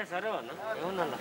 సరే అన్న ఏమన్నా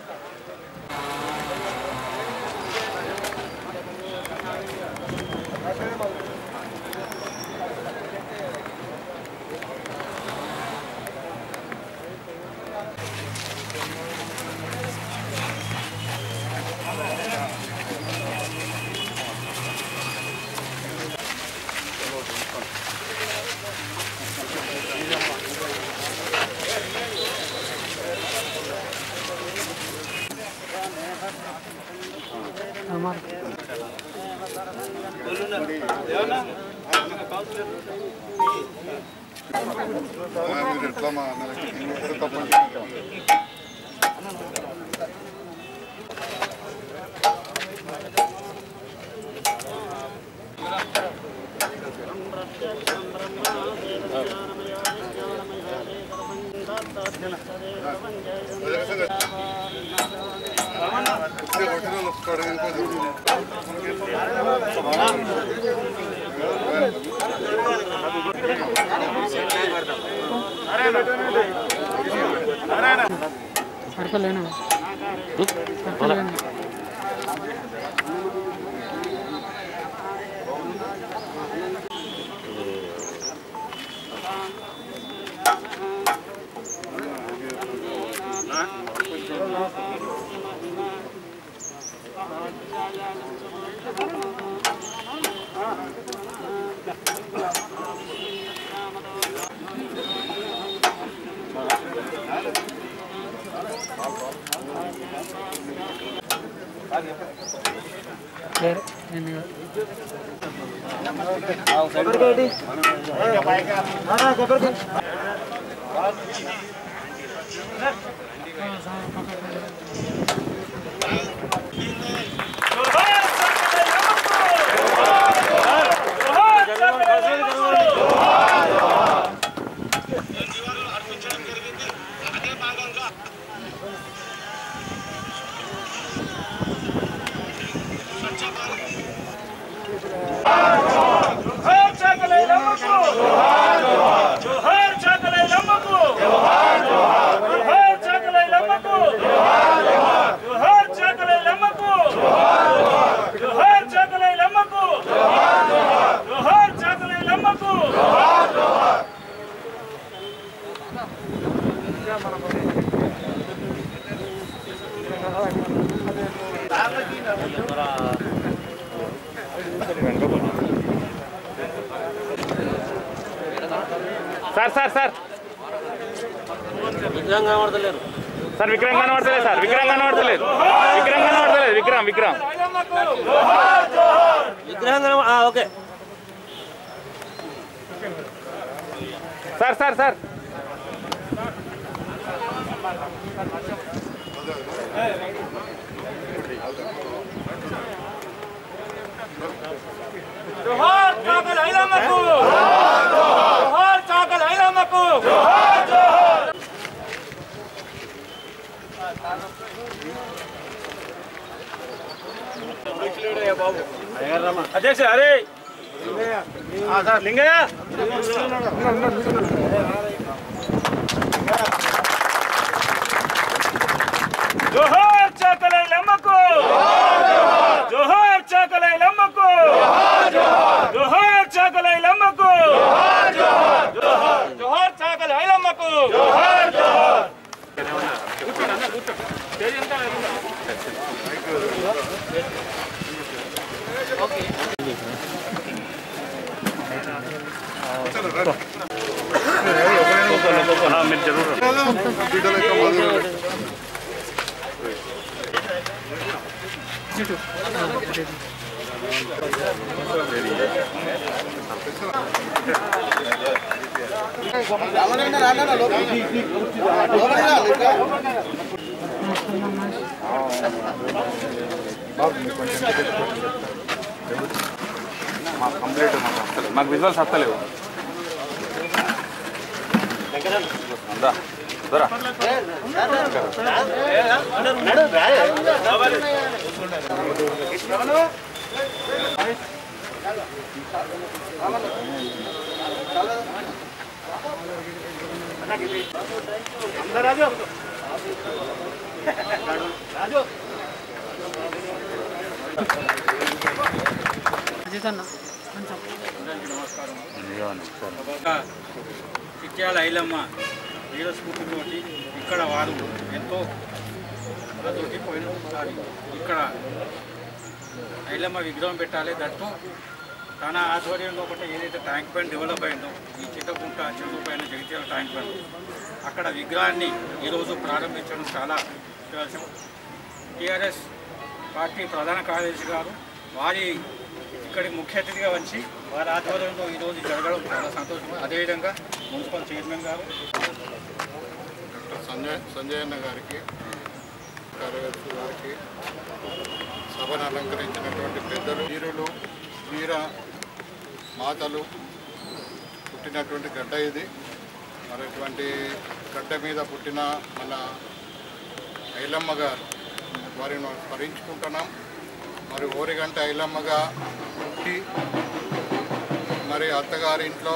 మీరు ఎట్లా మా అన్నలకి ఇంకొకటి తప్పని సరిపోలేనా సరిపోలేనా వేరే నేను జోహార్ చాకలై లమ్మకు జోహార్ చాకలై లమ్మకు జోహార్ చాకలై లమ్మకు జోహార్ చాకలై లమ్మకు జోహార్ చాకలై లమ్మకు జోహార్ చాకలై లమ్మకు సార్ సార్ సార్ విగ్రహం కనబడతలేరు సార్ విక్రమ్ కనబడతలేదు సార్ విక్రమ్ కనబడతలేదు విక్రమ్ కనబడతలేదు విక్రమ్ విక్రమ్ విగ్రహం కనబ ఆ, ఓకే సార్ సార్ సార్ జోహార్ చాకలై లమ్మకు జోహార్ చాకలై లమ్మకు అధ్యక్ష అరే లింగయ్య జోహార్ చాకలై లమ్మకు జోహార్ చాకలై లమ్మకు జోహార్ చాకలై లమ్మకు జోహార్ చాకలై లమ్మకు మీరు జరుగుతుంది బిడ్డల యొక్క మొదలు మాకు కంప్లీట్ మాకు వస్తలేదు మాకు విజువల్స్ వస్తలేవు అందా దొరా అజిత్ అన్న కొంచెం చిట్యాల ఐలమ్మ వీర స్ఫూర్తితోటి ఇక్కడ వారు ఎంతో తోటి పోయినసారి ఇక్కడ ఐలమ్మ విగ్రహం పెట్టాలి దట్టు తన ఆధ్వర్యంలో ఒకటి ఏదైతే ట్యాంక్ బండ్ డెవలప్ అయిందో ఈ చిట్టకుంట చెరువు పైన జగిత్యాల ట్యాంక్ బండ్ అక్కడ విగ్రహాన్ని ఈరోజు ప్రారంభించడం చాలా విషయం టీఆర్ఎస్ పార్టీ ప్రధాన కార్యదర్శి గారు వారి ఇక్కడి ముఖ్య అతిథిగా వచ్చి వారి ఆధ్వర్యంలో ఈరోజు జరగడం చాలా సంతోషం అదేవిధంగా మున్సిపల్ చైర్మన్ గారు డాక్టర్ సంజయ్ సంజయ్ అన్న గారికి కార్యదర్శి గారికి సభను అలంకరించినటువంటి పెద్దలు వీరులు వీర మాతలు పుట్టినటువంటి గడ్డ ఇది మరి ఇటువంటి గడ్డ మీద పుట్టిన మన ఐలమ్మ గారు వారిని మనం స్మరించుకుంటున్నాం మరి ఓరిగంట ఐలమ్మగా పుట్టి మరి అత్తగారింట్లో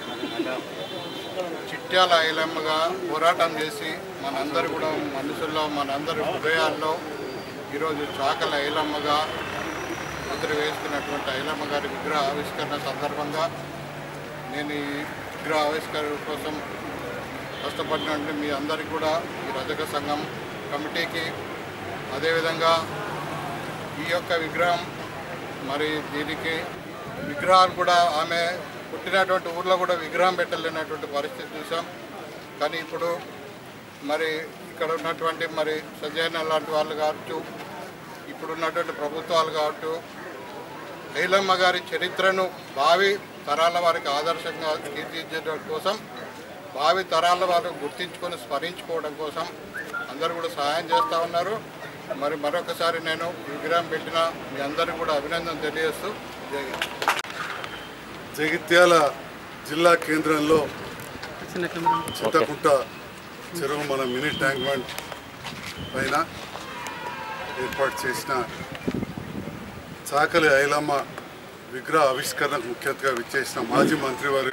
చిట్యాల ఐలమ్మగా పోరాటం చేసి మనందరూ కూడా మనసుల్లో మనందరి హృదయాల్లో ఈరోజు చాకల ఐలమ్మగా ముద్ర వేసుకున్నటువంటి ఐలమ్మ గారి విగ్రహ ఆవిష్కరణ సందర్భంగా నేను ఈ విగ్రహ ఆవిష్కరణ కోసం కష్టపడినటువంటి మీ అందరికీ కూడా ఈ రజక సంఘం కమిటీకి అదేవిధంగా ఈ యొక్క విగ్రహం మరి దీనికి విగ్రహాలు కూడా ఆమె పుట్టినటువంటి ఊర్లో కూడా విగ్రహం పెట్టలేనటువంటి పరిస్థితి చూసాం కానీ ఇప్పుడు మరి ఇక్కడ ఉన్నటువంటి మరి సజయన లాంటి వాళ్ళు కావచ్చు ఇప్పుడు ఉన్నటువంటి ప్రభుత్వాలు కావచ్చు ఐలమ్మ గారి చరిత్రను భావి తరాల వారికి ఆదర్శంగా తీర్చిదిద్దడం కోసం భావి తరాల వారు గుర్తించుకొని స్మరించుకోవడం కోసం అందరూ కూడా సహాయం చేస్తూ ఉన్నారు మరి మరొకసారి నేను ఈ విగ్రహం పెట్టిన మీ అందరికీ కూడా అభినందన తెలియజేస్తూ జై హింద్. జగిత్యాల జిల్లా కేంద్రంలో చిన్న కెమెరా చింతకుంట చెరువు మన మినీ ట్యాంక్ బండ్ పైన ఏర్పాటు చేసిన చాకలి ఐలమ్మ విగ్రహ ఆవిష్కరణకు ముఖ్య అతిథిగా విచ్చేసిన మాజీ మంత్రి వారు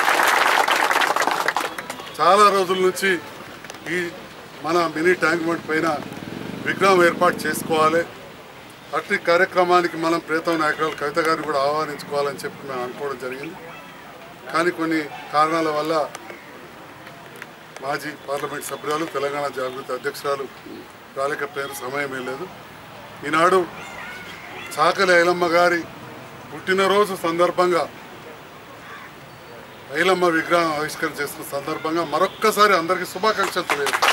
చాలా రోజుల నుంచి ఈ మన మినీ ట్యాంక్ బండ్ పైన విగ్రహం ఏర్పాటు చేసుకోవాలి అట్టి కార్యక్రమానికి మనం ప్రేతం నాయకురాలు కవిత గారిని కూడా ఆహ్వానించుకోవాలని చెప్పి మేము అనుకోవడం జరిగింది కానీ కొన్ని కారణాల వల్ల మాజీ పార్లమెంట్ సభ్యురాలు తెలంగాణ జాగృతి అధ్యక్షురాలు రాలేకపోయిన సమయం లేదు ఈనాడు చాకలి ఐలమ్మ గారి పుట్టినరోజు సందర్భంగా ఐలమ్మ విగ్రహం ఆవిష్కరణ చేస్తున్న సందర్భంగా మరొక్కసారి అందరికీ శుభాకాంక్షలు తెలియజేస్తాను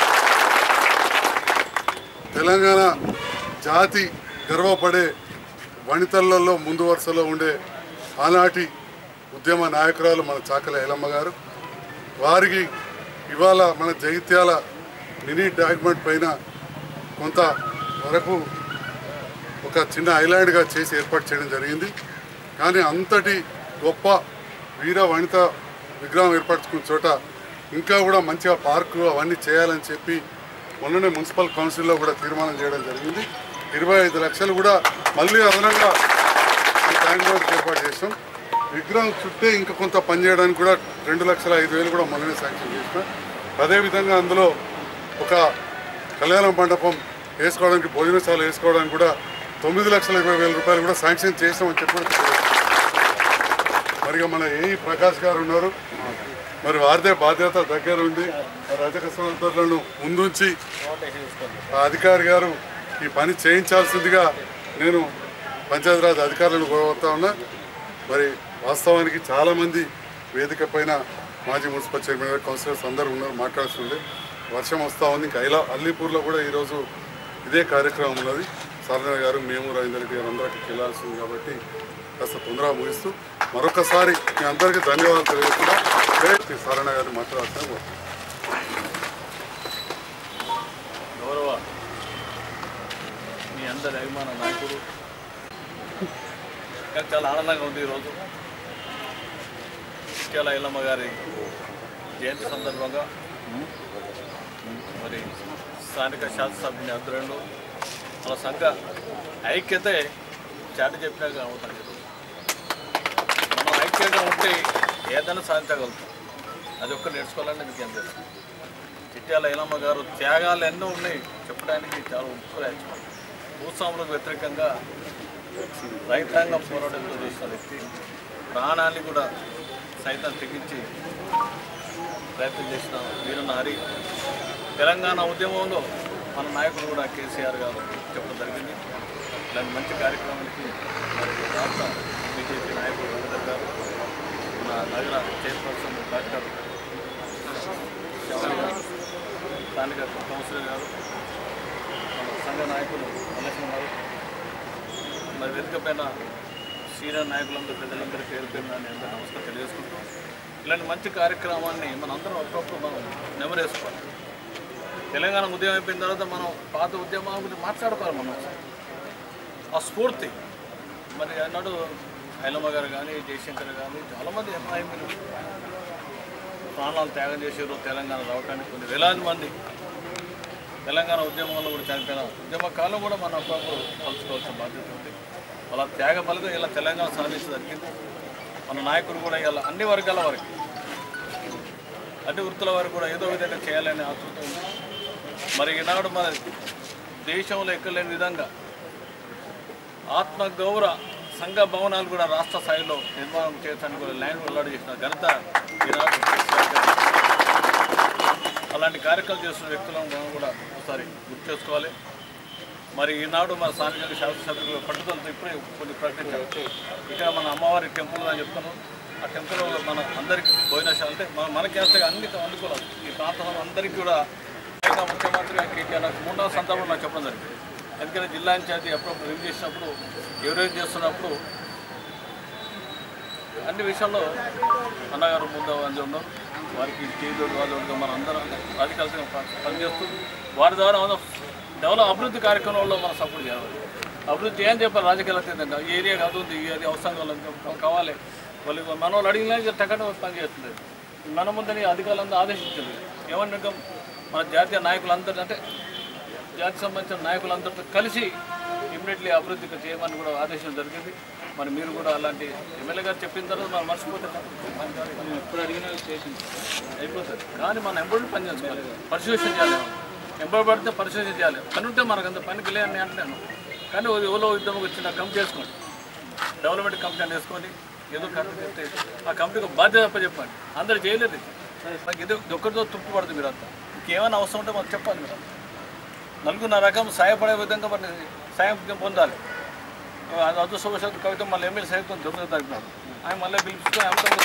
తెలంగాణ జాతి గర్వపడే వనితలలో ముందు వరుసలో ఉండే ఆనాటి ఉద్యమ నాయకురాలు మన చాకలి ఐలమ్మ గారు వారికి ఇవాళ మన జగిత్యాల మినీ డాక్యుమెంట్ పైన కొంత వరకు ఒక చిన్న ఐలాండ్గా చేసి ఏర్పాటు చేయడం జరిగింది కానీ అంతటి గొప్ప వీర వనిత విగ్రహం ఏర్పరచుకున్న చోట ఇంకా కూడా మంచిగా పార్కు అవన్నీ చేయాలని చెప్పి మొన్ననే మున్సిపల్ కౌన్సిల్లో కూడా తీర్మానం చేయడం జరిగింది ఇరవై ఐదు లక్షలు కూడా మళ్ళీ అదనంగా ఈ ట్యాంక్ బండ్ ఏర్పాటు చేసాం విగ్రహం చుట్టే ఇంకా కొంత పని చేయడానికి కూడా రెండు లక్షల ఐదు వేలు కూడా మొన్ననే శాంక్షన్ చేసిన అదేవిధంగా అందులో ఒక కళ్యాణ మండపం వేసుకోవడానికి భోజనశాల వేసుకోవడానికి కూడా తొమ్మిది లక్షల ఇరవై వేల రూపాయలు కూడా శాంక్షన్ చేసామని చెప్పి కూడా తెలియజేస్తున్నాం. మరి ఇక మన ఏఈ ప్రకాష్ గారు ఉన్నారు మరి వారిదే బాధ్యత దగ్గర ఉండి ఆ రజక సోదరులను ముందుంచి ఆ అధికారి గారు ఈ పని చేయించాల్సిందిగా నేను పంచాయతీరాజ్ అధికారులను కోరుతా ఉన్నా మరి వాస్తవానికి చాలామంది వేదిక పైన మాజీ మున్సిపల్ చైర్మన్ గారు కౌన్సిలర్స్ అందరూ ఉన్నారు మాట్లాడుతుండే వర్షం వస్తూ ఉంది ఇంకా ఇలా అల్లీపూర్లో కూడా ఈరోజు ఇదే కార్యక్రమం ఉన్నది సారణ గారు మేము రవీందర్ రెడ్డి గారు అందరికీ వెళ్ళాల్సింది కాబట్టి కాస్త తొందరగా ముగిస్తూ మరొకసారి మీ అందరికీ ధన్యవాదాలు తెలియజేస్తున్నా జై సారణ గారిని మాట్లాడుతున్నాను గౌరవ మీ అందరి అభిమాన నాయకుడు నాకు చాలా ఆనందంగా ఉంది ఈరోజు ఇస్కేల ఇల్లమ్మ గారి జయంతి సందర్భంగా మరి స్థానిక శాసనసభ్యుని ఆధ్వర్యంలో మన సంఘ ఐక్యతే చాటి చెప్పినాక అవుతాం మనం ఐక్యంగా ఉంటే ఏదైనా సాధించగలుగుతాం అది ఒక్క నేర్చుకోవాలని మీకు ఏం తెలుసు చిట్యాల ఐలమ్మ గారు త్యాగాలు ఎన్నో ఉన్నాయి చెప్పడానికి చాలా ఉత్సాహం భూస్వాములకు వ్యతిరేకంగా రైతాంగం పోరాటంతో చేసిన వ్యక్తి ప్రాణాన్ని కూడా సైతం తెగించి ప్రయత్నం చేసిన వీరనారి తెలంగాణ ఉద్యమంలో మన నాయకుడు కూడా కేసీఆర్ గారు చెప్పడం జరిగింది ఇలాంటి మంచి కార్యక్రమానికి మరి రాష్ట్ర బీజేపీ నాయకుడు రవీందర్ గారు మన నగర చైర్పర్సన్ డాక్టర్ శ్యామల్ గారు స్థానిక కౌన్సిలర్ గారు మన సంఘ నాయకులు మల్లేశ్వర గారు మరి వేదిక పైన సీనియర్ నాయకులందరూ పెద్దలందరూ పేరు పేరున నేను అందరూ నమస్కారం తెలియజేసుకుంటాం ఇలాంటి మంచి కార్యక్రమాన్ని మనం అందరం అప్పుడప్పుడు మనం నెమరేసుకోవాలి తెలంగాణ ఉద్యమం అయిపోయిన తర్వాత మనం పాత ఉద్యమాల గురించి మాట్లాడుకోవాలి మనం ఆ స్ఫూర్తి మరి అన్నాడు ఐలమ్మ గారు కానీ జయశంకర్ కానీ చాలామంది ఎంఐఎంలు ప్రాణాలు త్యాగం చేసారు తెలంగాణ రావడానికి కొన్ని వేలాది మంది తెలంగాణ ఉద్యమంలో కూడా చనిపోయిన ఉద్యమ కాలం కూడా మనం అప్పుడప్పుడు కలుసుకోవాల్సిన బాధ్యత ఉంది వాళ్ళ త్యాగ ఫలితం ఇలా తెలంగాణ సాధించి జరిగింది మన నాయకుడు కూడా ఇలా అన్ని వర్గాల వారికి అన్ని వృత్తుల వారికి కూడా ఏదో విధంగా చేయాలనే ఆతృత ఉంది మరి ఈనాడు మన దేశంలో ఎక్కలేని విధంగా ఆత్మగౌరవ సంఘ భవనాలు కూడా రాష్ట్ర స్థాయిలో నిర్మాణం చేయడానికి కూడా ల్యాండ్ వెల్లడి చేసిన ఘనత ఈనాడు అలాంటి కార్యక్రమాలు చేస్తున్న వ్యక్తులను మనం కూడా ఒకసారి గుర్తు చేసుకోవాలి మరి ఈనాడు మన స్థానిక శాసనసభ్యులు పట్టుదలతో ఇప్పుడే కొన్ని ప్రకటించారు ఇక్కడ మన అమ్మవారి టెంపుల్ అని చెప్తున్నాం ఆ టెంపుల్ మన అందరికీ భోజనశాల అంటే మన మన క్యాస్ట్ అన్ని అనుకూలం ఈ ప్రాంతంలో అందరికీ కూడా ముఖ్యంగా ముఖ్యమంత్రి కేటీఆర్ నాకు మూడవ సందర్భంలో నాకు చెప్పడం జరిగింది ఎందుకంటే జిల్లా పంచాయతీ ఎప్పుడప్పుడు రివ్యూ చేసినప్పుడు ఎవరేం చేస్తున్నప్పుడు అన్ని విషయాల్లో అన్నగారు ముందు వాళ్ళు ఉన్నారు వారికి చేదోడు వాళ్ళు ఉండడం మన అందరం అధికారులుగా పనిచేస్తూ వారి ద్వారా మనం డెవలప్ అభివృద్ధి కార్యక్రమంలో మనం సపోర్ట్ చేయాలి అభివృద్ధి ఏం చెప్పాలి రాజకీయాలు అత్యంత ఈ ఏరియా కాదు ఉంది ఈ ఏరియా అవసరం కావాలి వాళ్ళు మన వాళ్ళు అడిగిన తగ్గట్టు పని చేస్తుంది మన ముందని అధికారులందరూ ఆదేశించారు ఏమన్నా మన జాతీయ నాయకులందరూ అంటే జాతికి సంబంధించిన నాయకులందరితో కలిసి ఇమ్మీడియట్లీ అభివృద్ధికి చేయమని కూడా ఆదేశం జరిగింది మరి మీరు కూడా అలాంటి ఎమ్మెల్యే గారు చెప్పిన తర్వాత మనం మర్చిపోతే పని కాదు. మనం ఎప్పుడు అడిగినా చేసింది అయిపోతుంది కానీ మనం ఎంబడి పని చేసుకోవాలి పరిశోధన చేయాలి ఎంబడి పడితే పరిశోధన చేయాలి పని ఉంటే మనకు అంత పనికి లేని అంటున్నాను కానీ ఎవరో ఇద్దరు వచ్చిన కమిటీ చేసుకోండి డెవలప్మెంట్ కమిటీ అని వేసుకొని ఏదో కమిటీ చెప్తే ఆ కమిటీకి బాధ్యత తప్ప చెప్పండి అందరు చేయలేదు ఇది. నాకు ఇది ఒక్కరితో తృప్తి పడుతుంది మీరు అంతా ఇంకేమైనా అవసరం ఉంటే మాకు చెప్పాలి మీరు నలుగురు నా రకం సాయపడే విధంగా మరి సాయం పొందాలి అది అదృష్టవశాత్తు కవిత మళ్ళీ ఎమ్మెల్యే సైతం తొమ్మిదో తారీఖు నాడు. ఆయన మళ్ళీ పిలిపించుకొని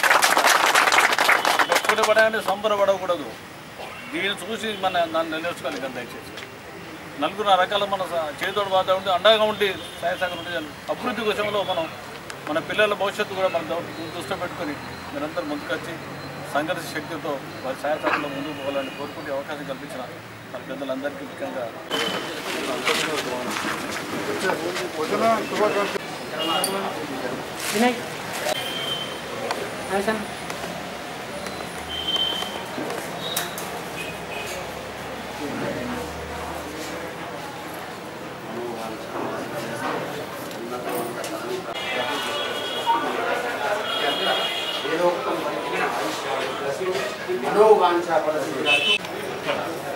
ఎప్పుడు పడగానే సంబరపడకూడదు దీన్ని చూసి మన నన్ను నేర్చుకోవాలి కదా దయచేసి నలుగురు ఆ రకాల మన స- చేదోడు బాధ ఉండి అండగా ఉండి సహాయ సహకారం ఉండి అభివృద్ధి విషయంలో మనం మన పిల్లల భవిష్యత్తు కూడా మనం ద- దృష్టిలో పెట్టుకొని మీరందరూ ముందుకొచ్చి సంఘర్ష శక్తితో వారి సహాయ సహకారంలో ముందుకు పోవాలని కోరుకుంటే అవకాశం కల్పించిన మన పెద్దలందరికీ ముఖ్యంగా వదిన శుభాకాంక్షలు వినయ్ ఆయుష్ మనోవాంఛ